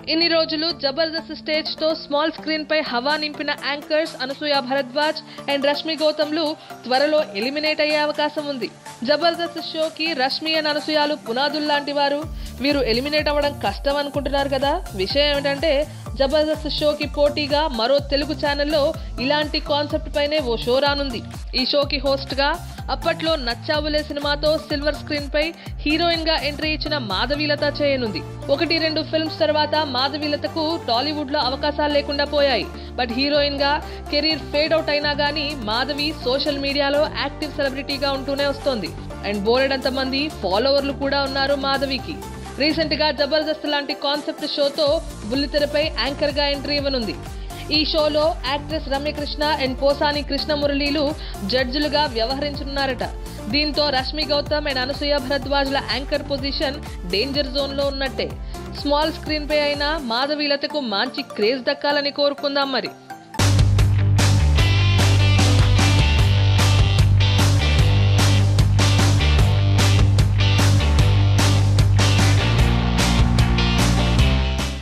ఇన్ని రోజులు జబర్దస్త్ స్టేజ్ తో స్మాల్ స్క్రీన్ పై హవా నింపిన యాంకర్స్ అనసూయ భరద్వాజ్ అండ్ రష్మి గౌతమ్లు త్వరలో ఎలిమినేట్ అయ్యే అవకాశం ఉంది జబర్దస్త్ షోకి రష్మి అండ్ అనసూయాలు పునాదులు లాంటి వారు వీరు ఎలిమినేట్ అవ్వడం కష్టం అనుకుంటున్నారు కదా విషయం ఏమిటంటే జబర్దస్త్ షోకి పోటీగా మరో తెలుగు ఛానల్లో ఇలాంటి కాన్సెప్ట్ పైనే ఓ షో రానుంది ఈ షోకి హోస్ట్ గా అప్పట్లో నచ్చావులే సినిమాతో సిల్వర్ స్క్రీన్ పై హీరోయిన్ గా ఎంట్రీ ఇచ్చిన మాధవీలత చేయనుంది ఒకటి రెండు ఫిల్మ్స్ తర్వాత మాధవీలతకు టాలీవుడ్ లో అవకాశాలు లేకుండా పోయాయి బట్ హీరోయిన్ గా కెరీర్ ఫేడ్ అవుట్ అయినా గానీ మాధవి సోషల్ మీడియాలో యాక్టివ్ సెలబ్రిటీగా ఉంటూనే వస్తోంది అండ్ బోలెడంత మంది ఫాలోవర్లు కూడా ఉన్నారు మాధవికి రీసెంట్ గా జబర్దస్త్ లాంటి కాన్సెప్ట్ షోతో బుల్లితెరపై యాంకర్ గా ఎంట్రీ ఇవ్వనుంది ఈ షోలో యాక్ట్రెస్ రమ్యకృష్ణ అండ్ పోసాని కృష్ణమురళీలు జడ్జిలుగా వ్యవహరించనున్నారట దీంతో రష్మి గౌతమ్ అండ్ అనసూయ భరద్వాజ్ల యాంకర్ పొజిషన్ డేంజర్ జోన్ లో ఉన్నట్టే స్మాల్ స్క్రీన్ పై అయినా మాధవీలతకు మంచి క్రేజ్ దక్కాలని కోరుకుందాం మరి